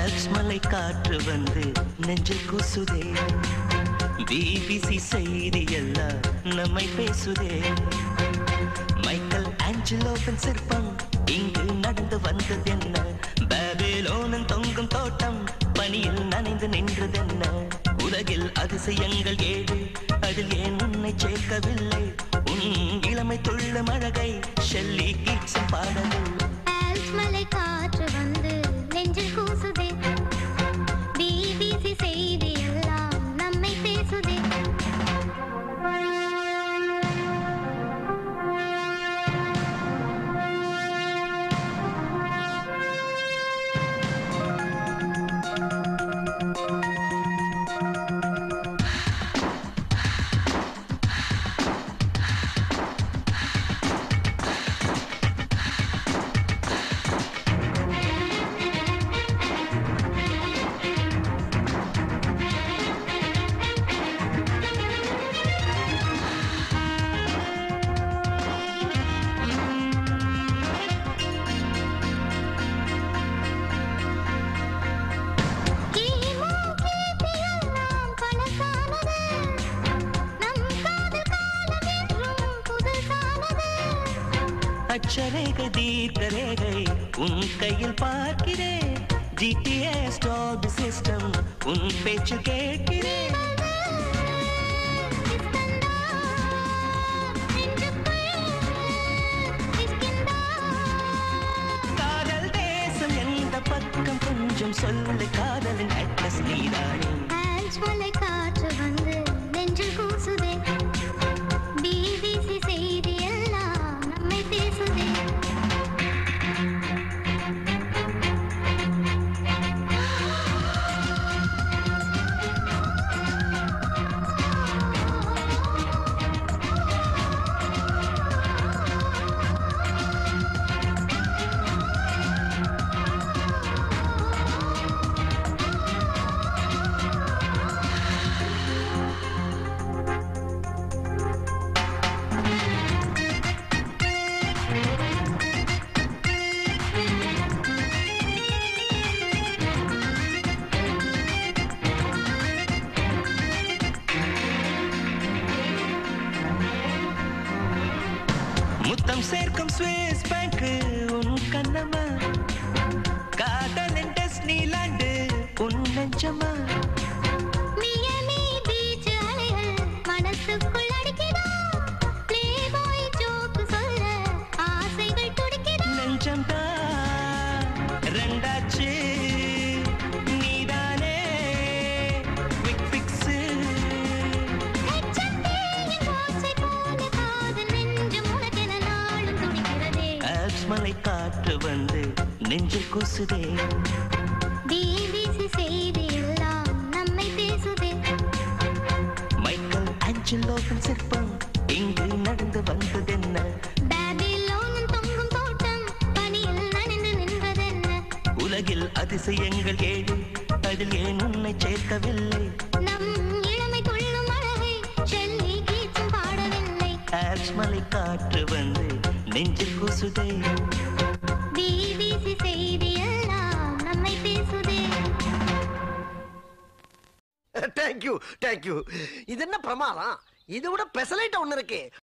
Alps மலை காற்று வந்து நெஞ்சில் கூசுதே பிபிசி செய்தி எல்லாம் நம்மை பேசுதே மைக்கேல் ஆஞ்சலோவின் சிற்பம் இங்கு நடந்து வந்தது என்ன பாபிலோனின் தொங்கும் தோட்டம் பனியில் நனைந்து நின்றதென்ன உலகில் அதிசயங்கள் ஏழு அதில் ஏன் உன்னை சேர்க்கவில்லை உன் இளமை துள்ளும் அழகை ஷெல்லி கீட்ஸும் பாடவில்லை ஆல்ப்ஸ் மலை காற்று வந்து நெஞ்சில் கூசுதே பிபிசி செய்தி எல்லாம் நம்மை பேசுதே கிமு கிபி எல்லாம் பழசானது நம் காதல் காலம் என்றும் புதுசானது அச்சரேகை தீர்க்க ரேகை உன் கையில் பார்க்கிறேன் ஜிடிஎஸ் டாப் சிஸ்டம் உன் பேச்சு கேட்கிறேன் காதல் தேசம் எந்த பக்கம் கொஞ்சம் சொல்லு காதலின் அட்ரஸ் நீதானே காற்று வந்து நெஞ்சில் கூசுதே பிபிசி செய்தி எல்லாம் நம்மை பேசுதே முத்தம் சேர்க்கும் ஸ்விஸ் பேங்க் உன் கண்ணமா காதலின் டெஸ்னிலாண்டு உன் நெஞ்சமா மியமி பீச் அலைகள் மனசுக்குள் அடிக்குதா பிளேபாய் ஜோக் சொல்ல ஆசைகள் துடிக்குதா நெஞ்சம் ரெண்டாச்சு நீதானே குவிக் ஃபிக்ஸ் ஹெச்என்டியின் ஓசை போல காதல் நெஞ்சம் உனக்கென நாளும் துடிக்கிறதே ஆல்ப்ஸ் மலை காற்று வந்து நெஞ்சில் கூசுதே பிபிசி செய்தி எல்லாம் நம்மை பேசுதே மைக்கேல் ஆஞ்சலோவின் சிற்பம் இங்கு நடந்து வந்ததென்ன பாபிலோனின் தொங்கும் தோட்டம் பனியில் நனைந்து நின்றதென்ன உலகில் அதிசயங்கள் ஏழு அதில் ஏன் உன்னை சேர்க்கவில்லை நம் இளமை துள்ளும் அழகை ஷெல்லி கீச்சும் பாடவில்லை ஆல்ப்ஸ் மலை காற்று வந்து நெஞ்சில் கூசுதே பிபிசி செய்தி எல்லாம் நம்மை பேசுதே தேங்க்யூ தேங்க்யூ இது என்ன பிரமாதம் இது விட பெசலைட் ஒண்ணு இருக்கு